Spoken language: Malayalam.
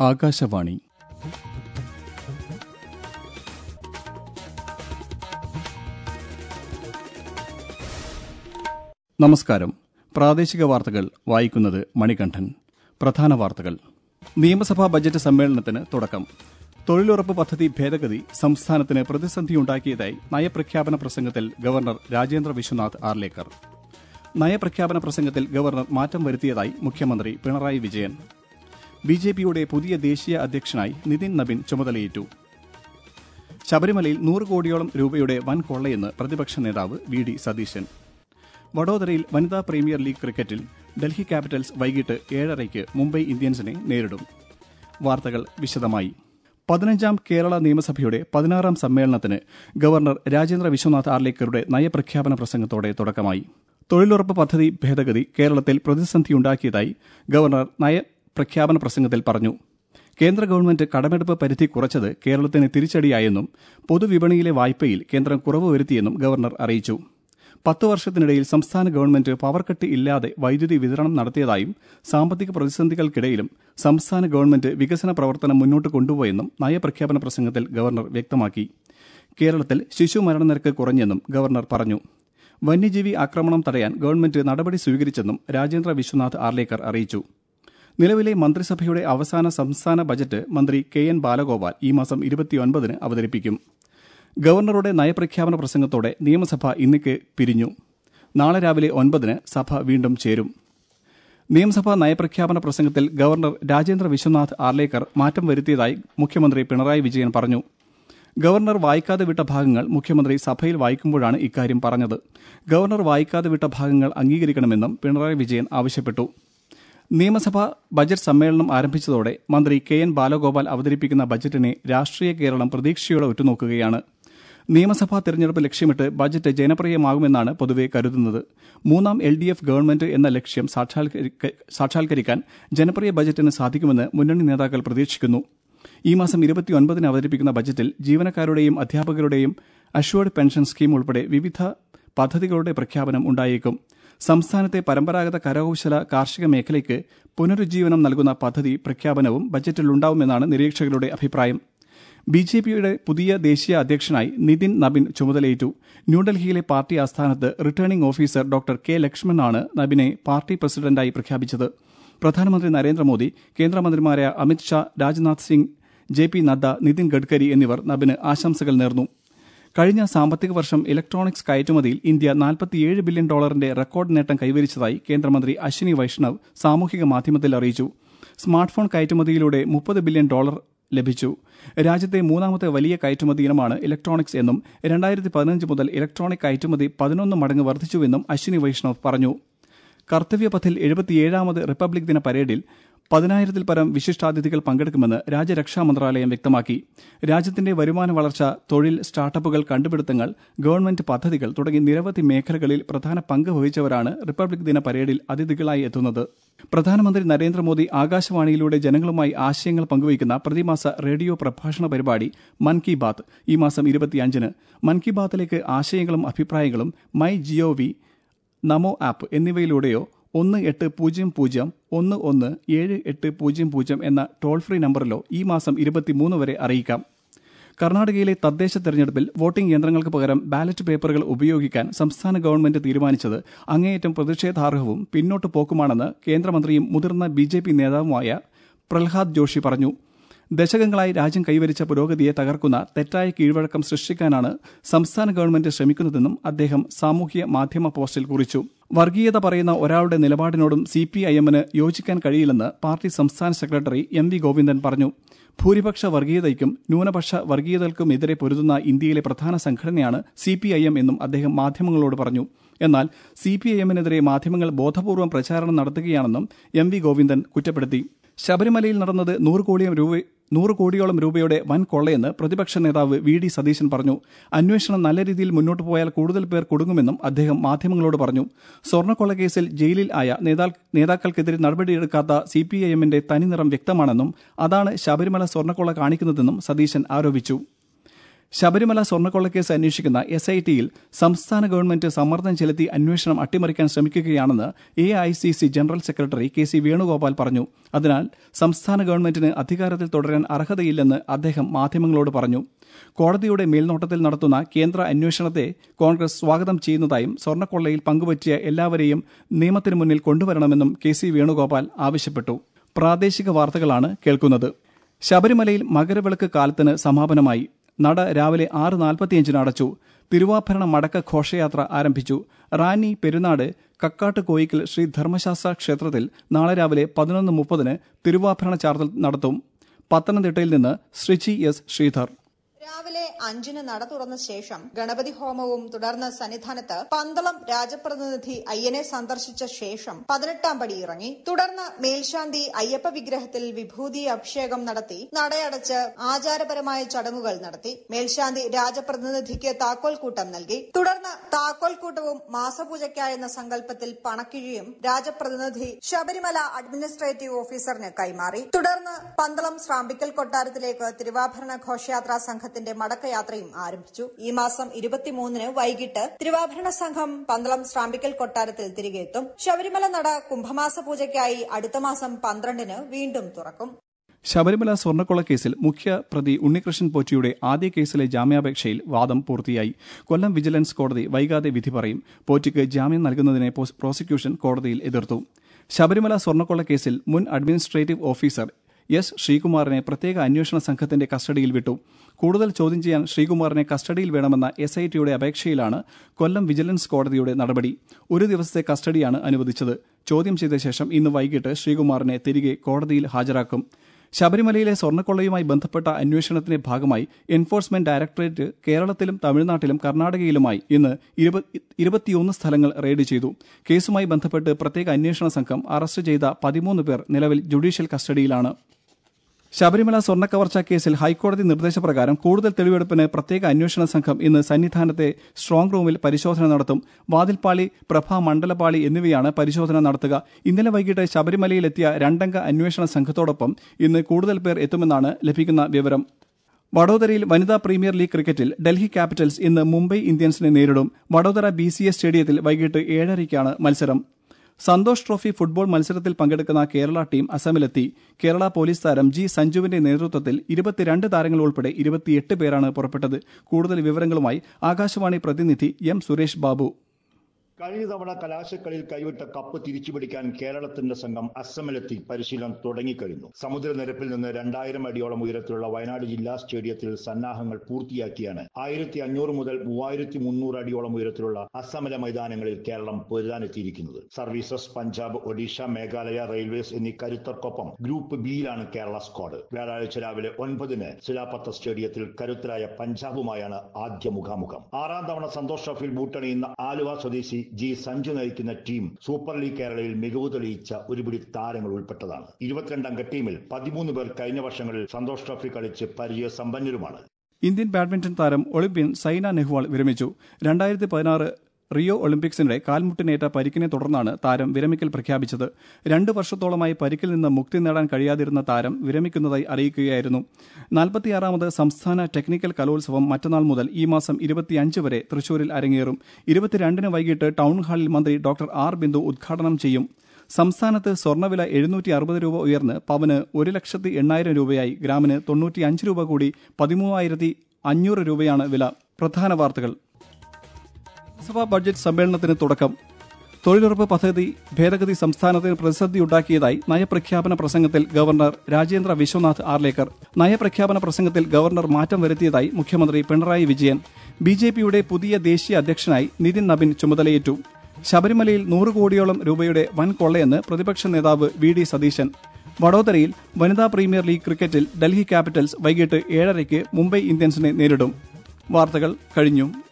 ആകാശവാണി നമസ്കാരം പ്രാദേശിക വാർത്തകൾ വായിക്കുന്നത് മണികണ്ഠൻ പ്രധാന വാർത്തകൾ നിയമസഭാ ബജറ്റ് സമ്മേളനത്തിന് തുടക്കം തൊഴിലുറപ്പ് പദ്ധതി ഭേദഗതി സംസ്ഥാനത്തിന് പ്രതിസന്ധിയുണ്ടാക്കിയതായി നയപ്രഖ്യാപന പ്രസംഗത്തിൽ ഗവർണർ രാജേന്ദ്ര വിശ്വനാഥ് ആർലേക്കർ നയപ്രഖ്യാപന പ്രസംഗത്തിൽ ഗവർണർ മാറ്റം വരുത്തിയതായി മുഖ്യമന്ത്രി പിണറായി വിജയൻ ബി ജെ പിയുടെ പുതിയ ദേശീയ അധ്യക്ഷനായി നിതിൻ നബിൻ ചുമതലയേറ്റു ശബരിമലയിൽ നൂറ് കോടിയോളം രൂപയുടെ വൻ കൊള്ളയെന്ന് പ്രതിപക്ഷ നേതാവ് വി ഡി സതീശൻ വഡോദരയിൽ വനിതാ പ്രീമിയർ ലീഗ് ക്രിക്കറ്റിൽ ഡൽഹി ക്യാപിറ്റൽസ് വൈകിട്ട് ഏഴരയ്ക്ക് മുംബൈ ഇന്ത്യൻസിനെ നേരിടും വാർത്തകൾ വിശദമായി പതിനഞ്ചാം കേരള നിയമസഭയുടെ പതിനാറാം സമ്മേളനത്തിന് ഗവർണർ രാജേന്ദ്ര വിശ്വനാഥ് ആർലേക്കറുടെ നയപ്രഖ്യാപന പ്രസംഗത്തോടെ തുടക്കമായി തൊഴിലുറപ്പ് പദ്ധതി ഭേദഗതി കേരളത്തിൽ പ്രതിസന്ധിയുണ്ടാക്കിയതായി ഗവർണർ നയപ്രഖ്യാപന പ്രസംഗത്തിൽ പറഞ്ഞു കേന്ദ്ര ഗവൺമെന്റ് കടമെടുപ്പ് പരിധി കുറച്ചത് കേരളത്തിന് തിരിച്ചടിയായെന്നും പൊതുവിപണിയിലെ വായ്പയിൽ കേന്ദ്രം കുറവ് വരുത്തിയെന്നും ഗവർണർ അറിയിച്ചു പത്ത് വർഷത്തിനിടയിൽ സംസ്ഥാന ഗവൺമെന്റ് പവർ കട്ട് ഇല്ലാതെ വൈദ്യുതി വിതരണം നടത്തിയതായും സാമ്പത്തിക പ്രതിസന്ധികൾക്കിടയിലും സംസ്ഥാന ഗവൺമെന്റ് വികസന പ്രവർത്തനം മുന്നോട്ട് കൊണ്ടുപോയെന്നും നയപ്രഖ്യാപന പ്രസംഗത്തിൽ ഗവർണർ വ്യക്തമാക്കി കേരളത്തിൽ ശിശു മരണനിരക്ക് കുറഞ്ഞെന്നും ഗവർണർ പറഞ്ഞു വന്യജീവി ആക്രമണം തടയാൻ ഗവൺമെന്റ് നടപടി സ്വീകരിച്ചെന്നും രാജേന്ദ്ര വിശ്വനാഥ് ആർലേക്കർ അറിയിച്ചു നിലവിലെ മന്ത്രിസഭയുടെ അവസാന സംസ്ഥാന ബജറ്റ് മന്ത്രി കെ എൻ ബാലഗോപാൽ ഈ മാസം ഇരുപത്തിയൊൻപതിന് അവതരിപ്പിക്കും ഗവർണറുടെ നയപ്രഖ്യാപന പ്രസംഗത്തോടെ നിയമസഭ ഇന്നേക്ക് പിരിഞ്ഞു നാളെ രാവിലെ ഒൻപതിന് സഭ വീണ്ടും ചേരും നിയമസഭാ നയപ്രഖ്യാപന പ്രസംഗത്തിൽ ഗവർണർ രാജേന്ദ്ര വിശ്വനാഥ് ആർലേക്കർ മാറ്റം വരുത്തിയതായി മുഖ്യമന്ത്രി പിണറായി വിജയൻ പറഞ്ഞു ഗവർണർ വായിക്കാതെ വിട്ട ഭാഗങ്ങൾ മുഖ്യമന്ത്രി സഭയിൽ വായിക്കുമ്പോഴാണ് ഇക്കാര്യം പറഞ്ഞത് ഗവർണർ വായിക്കാതെ വിട്ട ഭാഗങ്ങൾ അംഗീകരിക്കണമെന്നും പിണറായി വിജയൻ ആവശ്യപ്പെട്ടു നിയമസഭാ ബജറ്റ് സമ്മേളനം ആരംഭിച്ചതോടെ മന്ത്രി കെ എൻ ബാലഗോപാൽ അവതരിപ്പിക്കുന്ന ബജറ്റിനെ രാഷ്ട്രീയ കേരളം പ്രതീക്ഷയോടെ ഉറ്റുനോക്കുകയാണ് നിയമസഭാ തെരഞ്ഞെടുപ്പ് ലക്ഷ്യമിട്ട് ബജറ്റ് ജനപ്രിയമാകുമെന്നാണ് പൊതുവെ കരുതുന്നത് മൂന്നാം എൽ ഡി എഫ് ഗവൺമെന്റ് എന്ന ലക്ഷ്യം സാക്ഷാത്കരിക്കാൻ ജനപ്രിയ ബജറ്റിന് സാധിക്കുമെന്ന് മുന്നണി നേതാക്കൾ പ്രതീക്ഷിക്കുന്നു ഈ മാസം ഇരുപത്തിയൊൻപതിന് അവതരിപ്പിക്കുന്ന ബജറ്റിൽ ജീവനക്കാരുടെയും അധ്യാപകരുടെയും അഷ്വേർഡ് പെൻഷൻ സ്കീം ഉൾപ്പെടെ വിവിധ പദ്ധതികളുടെ പ്രഖ്യാപനം ഉണ്ടായേക്കും സംസ്ഥാനത്തെ പരമ്പരാഗത കരകൌശല കാർഷിക മേഖലയ്ക്ക് പുനരുജ്ജീവനം നൽകുന്ന പദ്ധതി പ്രഖ്യാപനവും ബജറ്റിലുണ്ടാവുമെന്നാണ് നിരീക്ഷകരുടെ അഭിപ്രായം ബി ജെ പിയുടെ പുതിയ ദേശീയ അധ്യക്ഷനായി നിതിൻ നബിൻ ചുമതലയേറ്റു ന്യൂഡൽഹിയിലെ പാർട്ടി ആസ്ഥാനത്ത് റിട്ടേണിംഗ് ഓഫീസർ ഡോക്ടർ കെ ലക്ഷ്മണാണ് നബിനെ പാർട്ടി പ്രസിഡന്റായി പ്രഖ്യാപിച്ചത് പ്രധാനമന്ത്രി നരേന്ദ്രമോദി കേന്ദ്രമന്ത്രിമാരായ അമിത് ഷാ രാജ്നാഥ് സിംഗ് ജെ പി നദ്ദ നിതിൻ ഗഡ്കരി എന്നിവർ നബിന് ആശംസകൾ നേർന്നു കഴിഞ്ഞ സാമ്പത്തിക വർഷം ഇലക്ട്രോണിക്സ് കയറ്റുമതിയിൽ ഇന്ത്യ നാൽപ്പത്തിയേഴ് ബില്യൺ ഡോളറിന്റെ റെക്കോർഡ് നേട്ടം കൈവരിച്ചതായി കേന്ദ്രമന്ത്രി അശ്വിനി വൈഷ്ണവ് സാമൂഹിക മാധ്യമത്തിൽ അറിയിച്ചു സ്മാർട്ട് ഫോൺ കയറ്റുമതിയിലൂടെ മുപ്പത് ബില്യൺ ഡോളർ ലഭിച്ചു രാജ്യത്തെ മൂന്നാമത്തെ വലിയ കയറ്റുമതി ഇനമാണ് ഇലക്ട്രോണിക്സ് എന്നും രണ്ടായിരത്തി പതിനഞ്ച് മുതൽ ഇലക്ട്രോണിക് കയറ്റുമതി പതിനൊന്ന് മടങ്ങ് വർദ്ധിച്ചുവെന്നും അശ്വിനി വൈഷ്ണവ് പറഞ്ഞു കർത്തവ്യപഥിൽ എഴുപത്തിയേഴാമത് റിപ്പബ്ലിക് ദിന പരേഡിൽ പതിനായിരത്തിൽ പരം വിശിഷ്ടാതിഥികൾ പങ്കെടുക്കുമെന്ന് രാജ്യരക്ഷാ മന്ത്രാലയം വ്യക്തമാക്കി രാജ്യത്തിന്റെ വരുമാന വളർച്ച തൊഴിൽ സ്റ്റാർട്ടപ്പുകൾ കണ്ടുപിടുത്തങ്ങൾ ഗവൺമെന്റ് പദ്ധതികൾ തുടങ്ങി നിരവധി മേഖലകളിൽ പ്രധാന പങ്ക് വഹിച്ചവരാണ് റിപ്പബ്ലിക് ദിന പരേഡിൽ അതിഥികളായി എത്തുന്നത് പ്രധാനമന്ത്രി നരേന്ദ്രമോദി ആകാശവാണിയിലൂടെ ജനങ്ങളുമായി ആശയങ്ങൾ പങ്കുവയ്ക്കുന്ന പ്രതിമാസ റേഡിയോ പ്രഭാഷണ പരിപാടി മൻ കി ബാത്ത് ഈ മാസം ഇരുപത്തിയഞ്ചിന് മൻ കി ബാത്തിലേക്ക് ആശയങ്ങളും അഭിപ്രായങ്ങളും my G O V NaMo app എന്നിവയിലൂടെയോ ഒന്ന് എട്ട് പൂജ്യം പൂജ്യം ഒന്ന് ഒന്ന് ഏഴ് എട്ട് പൂജ്യം പൂജ്യം എന്ന ടോൾ ഫ്രീ നമ്പറിലോ ഈ മാസം ഇരുപത്തിമൂന്ന് വരെ അറിയിക്കാം കർണാടകയിലെ തദ്ദേശ തെരഞ്ഞെടുപ്പിൽ വോട്ടിംഗ് യന്ത്രങ്ങൾക്ക് പകരം ബാലറ്റ് പേപ്പറുകൾ ഉപയോഗിക്കാൻ സംസ്ഥാന ഗവൺമെന്റ് തീരുമാനിച്ചത് അങ്ങേയറ്റം പ്രതിഷേധാർഹവും പിന്നോട്ട് പോക്കുമാണെന്ന് കേന്ദ്രമന്ത്രിയും മുതിർന്ന ബി നേതാവുമായ പ്രഹ്ലാദ് ജോഷി പറഞ്ഞു ദശകങ്ങളായി രാജ്യം കൈവരിച്ച പുരോഗതിയെ തകർക്കുന്ന തെറ്റായ കീഴ്വഴക്കം സൃഷ്ടിക്കാനാണ് സംസ്ഥാന ഗവൺമെന്റ് ശ്രമിക്കുന്നതെന്നും അദ്ദേഹം സാമൂഹ്യ മാധ്യമ പോസ്റ്റിൽ കുറിച്ചു വർഗീയത പറയുന്ന ഒരാളുടെ നിലപാടിനോടും സി പി ഐ എമ്മിന് യോജിക്കാൻ കഴിയില്ലെന്ന് പാർട്ടി സംസ്ഥാന സെക്രട്ടറി എം വി ഗോവിന്ദൻ പറഞ്ഞു ഭൂരിപക്ഷ വർഗീയതയ്ക്കും ന്യൂനപക്ഷ വർഗീയതകൾക്കുമെതിരെ പൊരുതുന്ന ഇന്ത്യയിലെ പ്രധാന സംഘടനയാണ് സി പി ഐ എം എന്നും അദ്ദേഹം മാധ്യമങ്ങളോട് പറഞ്ഞു എന്നാൽ സി പി ഐ എമ്മിനെതിരെ മാധ്യമങ്ങൾ ബോധപൂർവം പ്രചാരണം നടത്തുകയാണെന്നും എം വി ഗോവിന്ദൻ കുറ്റപ്പെടുത്തി ശബരിമലയിൽ നടന്നത് നൂറ് കോടിയും രൂപ നൂറ് കോടിയോളം രൂപയുടെ വൻ കൊള്ളയെന്ന് പ്രതിപക്ഷ നേതാവ് വി ഡി സതീശൻ പറഞ്ഞു അന്വേഷണം നല്ല രീതിയിൽ മുന്നോട്ട് പോയാൽ കൂടുതൽ പേർ കുടുങ്ങുമെന്നും അദ്ദേഹം മാധ്യമങ്ങളോട് പറഞ്ഞു സ്വർണ്ണക്കൊള്ള കേസിൽ ജയിലിൽ ആയ നേതാക്കൾക്കെതിരെ നടപടിയെടുക്കാത്ത സി പി ഐ എമ്മിന്റെ തനിനിറം വ്യക്തമാണെന്നും അതാണ് ശബരിമല സ്വർണ്ണക്കൊള്ള കാണിക്കുന്നതെന്നും സതീശൻ ആരോപിച്ചു ശബരിമല സ്വർണ്ണക്കൊള്ളക്കേസ് അന്വേഷിക്കുന്ന എസ് ഐ ടിയിൽ സംസ്ഥാന ഗവൺമെന്റ് സമ്മർദ്ദം ചെലുത്തി അന്വേഷണം അട്ടിമറിക്കാൻ ശ്രമിക്കുകയാണെന്ന് A I C C general secretary K C Venugopal പറഞ്ഞു അതിനാൽ സംസ്ഥാന ഗവൺമെന്റിന് അധികാരത്തിൽ തുടരാൻ അർഹതയില്ലെന്ന് അദ്ദേഹം മാധ്യമങ്ങളോട് പറഞ്ഞു കോടതിയുടെ മേൽനോട്ടത്തിൽ നടത്തുന്ന കേന്ദ്ര അന്വേഷണത്തെ കോൺഗ്രസ് സ്വാഗതം ചെയ്യുന്നതായും സ്വർണ്ണക്കൊള്ളയിൽ പങ്കുപറ്റിയ എല്ലാവരെയും നിയമത്തിന് മുന്നിൽ കൊണ്ടുവരണമെന്നും കെ സി വേണുഗോപാൽ ആവശ്യപ്പെട്ടു പ്രാദേശിക വാർത്തകളാണ് കേൾക്കുന്നത് ശബരിമലയിൽ മകരവിളക്ക് കാലത്തിന് സമാപനമായി നട രാവിലെ ആറ് നാൽപ്പത്തിയഞ്ചിന് അടച്ചു തിരുവാഭരണ മടക്ക ഘോഷയാത്ര ആരംഭിച്ചു റാന്നി പെരുന്നാട് കക്കാട്ട് കോയിക്കൽ ശ്രീ ധർമ്മശാസ്ത്ര ക്ഷേത്രത്തിൽ നാളെ രാവിലെ പതിനൊന്ന് മുപ്പതിന് തിരുവാഭരണ ചാർത്തൽ നടത്തും പത്തനംതിട്ടയിൽ നിന്ന് ശ്രീജി എസ് ശ്രീധർ രാവിലെ അഞ്ചിന് നട തുറന്ന ശേഷം ഗണപതി ഹോമവും തുടർന്ന് സന്നിധാനത്ത് പന്തളം രാജപ്രതിനിധി അയ്യനെ സന്ദർശിച്ച ശേഷം പതിനെട്ടാം പടി ഇറങ്ങി തുടർന്ന് മേൽശാന്തി അയ്യപ്പ വിഗ്രഹത്തിൽ വിഭൂതി അഭിഷേകം നടത്തി നടയടച്ച് ആചാരപരമായ ചടങ്ങുകൾ നടത്തി മേൽശാന്തി രാജപ്രതിനിധിക്ക് താക്കോൽക്കൂട്ടം നൽകി തുടർന്ന് താക്കോൽക്കൂട്ടവും മാസപൂജയ്ക്കായെന്ന സങ്കല്പത്തിൽ പണക്കിഴിയും രാജപ്രതിനിധി ശബരിമല അഡ്മിനിസ്ട്രേറ്റീവ് ഓഫീസറിന് കൈമാറി തുടർന്ന് പന്തളം ശ്രാമ്പിക്കൽ കൊട്ടാരത്തിലേക്ക് തിരുവാഭരണ ഘോഷയാത്രാ സംഘത്തിന്റെ മടക്കയാത്രയും ആരംഭിച്ചു ഈ മാസം ഇരുപത്തിമൂന്നിന് വൈകിട്ട് തിരുവാഭരണ സംഘം പന്തളം ശ്രാമ്പിക്കൽ കൊട്ടാരത്തിൽ തിരികെ എത്തും ശബരിമല നട കുംഭമാസ പൂജയ്ക്കായി അടുത്ത മാസം പന്ത്രണ്ടിന് വീണ്ടും തുറക്കും ശബരിമല സ്വർണ്ണക്കൊള്ളക്കേസിൽ മുഖ്യ പ്രതി ഉണ്ണികൃഷ്ണൻ പോറ്റിയുടെ ആദ്യ കേസിലെ ജാമ്യാപേക്ഷയിൽ വാദം പൂർത്തിയായി കൊല്ലം വിജിലൻസ് കോടതി വൈകാതെ വിധി പറയും പോറ്റിക്ക് ജാമ്യം നൽകുന്നതിനെ പ്രോസിക്യൂഷൻ കോടതിയിൽ എതിർത്തു ശബരിമല സ്വർണ്ണക്കൊള്ളക്കേസിൽ മുൻ അഡ്മിനിസ്ട്രേറ്റീവ് ഓഫീസർ എസ് ശ്രീകുമാറിനെ പ്രത്യേക അന്വേഷണ സംഘത്തിന്റെ കസ്റ്റഡിയിൽ വിട്ടു കൂടുതൽ ചോദ്യം ചെയ്യാൻ ശ്രീകുമാറിനെ കസ്റ്റഡിയിൽ വേണമെന്ന എസ് ഐ ടിയുടെ അപേക്ഷയിലാണ് കൊല്ലം വിജിലൻസ് കോടതിയുടെ നടപടി ഒരു ദിവസത്തെ കസ്റ്റഡിയാണ് അനുവദിച്ചത് ചോദ്യം ചെയ്ത ശേഷം ഇന്ന് വൈകിട്ട് ശ്രീകുമാറിനെ തിരികെ കോടതിയിൽ ഹാജരാക്കും ശബരിമലയിലെ സ്വർണ്ണക്കൊള്ളയുമായി ബന്ധപ്പെട്ട അന്വേഷണത്തിന്റെ ഭാഗമായി എൻഫോഴ്സ്മെന്റ് ഡയറക്ടറേറ്റ് കേരളത്തിലും തമിഴ്നാട്ടിലും കർണാടകയിലുമായി ഇന്ന് ഇരുപത്തിയൊന്ന് സ്ഥലങ്ങൾ റെയ്ഡ് ചെയ്തു കേസുമായി ബന്ധപ്പെട്ട് പ്രത്യേക അന്വേഷണ സംഘം അറസ്റ്റ് ചെയ്ത പതിമൂന്ന് പേർ നിലവിൽ ജുഡീഷ്യൽ കസ്റ്റഡിയിലാണ് ശബരിമല സ്വർണ്ണക്കവർച്ച കേസിൽ ഹൈക്കോടതി നിർദ്ദേശപ്രകാരം കൂടുതൽ തെളിവെടുപ്പിന് പ്രത്യേക അന്വേഷണ സംഘം ഇന്ന് സന്നിധാനത്തെ സ്ട്രോങ് റൂമിൽ പരിശോധന നടത്തും വാതിൽപ്പാളി പ്രഭ മണ്ഡലപാളി എന്നിവയാണ് പരിശോധന നടത്തുക ഇന്നലെ വൈകിട്ട് ശബരിമലയിലെത്തിയ രണ്ടംഗ അന്വേഷണ സംഘത്തോടൊപ്പം ഇന്ന് കൂടുതൽ പേർ എത്തുമെന്നാണ് ലഭിക്കുന്ന വിവരം വഡോദരയിൽ വനിതാ പ്രീമിയർ ലീഗ് ക്രിക്കറ്റിൽ ഡൽഹി ക്യാപിറ്റൽസ് ഇന്ന് മുംബൈ ഇന്ത്യൻസിനെ നേരിടും വഡോദര ബി സ്റ്റേഡിയത്തിൽ വൈകിട്ട് ഏഴരയ്ക്കാണ് മത്സരം സന്തോഷ് ട്രോഫി ഫുട്ബോൾ മത്സരത്തിൽ പങ്കെടുക്കുന്ന കേരള ടീം അസമിലെത്തി കേരള പോലീസ് താരം ജി സഞ്ജുവിന്റെ നേതൃത്വത്തിൽ ഇരുപത്തിരണ്ട് താരങ്ങൾ ഉൾപ്പെടെ ഇരുപത്തിയെട്ട് പേരാണ് പുറപ്പെട്ടത് കൂടുതൽ വിവരങ്ങളുമായി ആകാശവാണി പ്രതിനിധി എം സുരേഷ് ബാബു കഴിഞ്ഞ തവണ കലാശക്കളിയിൽ കൈവിട്ട കപ്പ് തിരിച്ചുപിടിക്കാൻ കേരളത്തിന്റെ സംഘം അസമിലെത്തി പരിശീലനം തുടങ്ങിക്കഴിഞ്ഞു സമുദ്രനിരപ്പിൽ നിന്ന് രണ്ടായിരം അടിയോളം ഉയരത്തിലുള്ള വയനാട് ജില്ലാ സ്റ്റേഡിയത്തിൽ സന്നാഹങ്ങൾ പൂർത്തിയാക്കിയാണ് ആയിരത്തി അഞ്ഞൂറ് മുതൽ മൂവായിരത്തി മുന്നൂറ് അടിയോളം ഉയരത്തിലുള്ള അസമിലെ മൈതാനങ്ങളിൽ കേരളം പൊരുതാനെത്തിയിരിക്കുന്നത് സർവീസസ് പഞ്ചാബ് ഒഡീഷ മേഘാലയ റെയിൽവേസ് എന്നീ കരുത്തർക്കൊപ്പം ഗ്രൂപ്പ് ബിയിലാണ് കേരള സ്ക്വാഡ് വ്യാഴാഴ്ച രാവിലെ ഒൻപതിന് ശിലാപത്ത സ്റ്റേഡിയത്തിൽ കരുത്തരായ പഞ്ചാബുമായാണ് ആദ്യ മുഖാമുഖം ആറാം തവണ സന്തോഷ് ട്രോഫിയിൽ ബൂട്ടണിയുന്ന ആലുവ സ്വദേശി ജി സഞ്ജു നയിക്കുന്ന ടീം സൂപ്പർ ലീഗ് കേരളയിൽ മികവ് തെളിയിച്ച ഒരുപിടി താരങ്ങൾ ഉൾപ്പെട്ടതാണ് ഇരുപത്തിരണ്ടംഗ ടീമിൽ പതിമൂന്ന് പേർ കഴിഞ്ഞ വർഷങ്ങളിൽ സന്തോഷ് ട്രോഫി കളിച്ച് പരിചയ സമ്പന്നരുമാണ് ഇന്ത്യൻ ബാഡ്മിന്റൺ താരം ഒളിമ്പ്യൻ സൈന നെഹ്വാൾ വിരമിച്ചു രണ്ടായിരത്തി പതിനാറ് റിയോ ഒളിമ്പിക്സിനിടെ കാൽമുട്ടിനേറ്റ പരിക്കിനെ തുടർന്നാണ് താരം വിരമിക്കൽ പ്രഖ്യാപിച്ചത് രണ്ട് വർഷത്തോളമായി പരിക്കിൽ നിന്ന് മുക്തി നേടാൻ കഴിയാതിരുന്ന താരം വിരമിക്കുന്നതായി അറിയിക്കുകയായിരുന്നു നാൽപ്പത്തിയാറാമത് സംസ്ഥാന ടെക്നിക്കൽ കലോത്സവം മറ്റന്നാൾ മുതൽ ഈ മാസം ഇരുപത്തിയഞ്ച് വരെ തൃശൂരിൽ അരങ്ങേറും ഇരുപത്തിരണ്ടിന് വൈകിട്ട് ടൗൺ ഹാളിൽ മന്ത്രി ഡോക്ടർ ആർ ബിന്ദു ഉദ്ഘാടനം ചെയ്യും സംസ്ഥാനത്ത് സ്വർണ്ണവില എഴുന്നൂറ്റി അറുപത് രൂപ ഉയർന്ന് പവന് ഒരു ലക്ഷത്തി എണ്ണായിരം രൂപയായി ഗ്രാമിന് തൊണ്ണൂറ്റിയഞ്ച് രൂപ കൂടി പതിമൂവായിരത്തി അഞ്ഞൂറ് രൂപയാണ് വില പ്രധാന വാർത്തകൾ ലോക്സഭാ ബഡ്ജറ്റ് സമ്മേളനത്തിന് തുടക്കം തൊഴിലുറപ്പ് പദ്ധതി ഭേദഗതി സംസ്ഥാനത്തിന് പ്രതിസന്ധിയുണ്ടാക്കിയതായി നയപ്രഖ്യാപന പ്രസംഗത്തിൽ ഗവർണർ രാജേന്ദ്ര വിശ്വനാഥ് ആർലേക്കർ നയപ്രഖ്യാപന പ്രസംഗത്തിൽ ഗവർണർ മാറ്റം വരുത്തിയതായി മുഖ്യമന്ത്രി പിണറായി വിജയൻ ബി ജെ പിയുടെ പുതിയ ദേശീയ അധ്യക്ഷനായി നിതിൻ നബിൻ ചുമതലയേറ്റു ശബരിമലയിൽ നൂറ് കോടിയോളം രൂപയുടെ വൻ കൊള്ളയെന്ന് പ്രതിപക്ഷ നേതാവ് വി ഡി സതീശൻ വഡോദരയിൽ വനിതാ പ്രീമിയർ ലീഗ് ക്രിക്കറ്റിൽ ഡൽഹി ക്യാപിറ്റൽസ് വൈകിട്ട് ഏഴരയ്ക്ക് മുംബൈ ഇന്ത്യൻസിനെ നേരിടും വാർത്തകൾ കഴിഞ്ഞു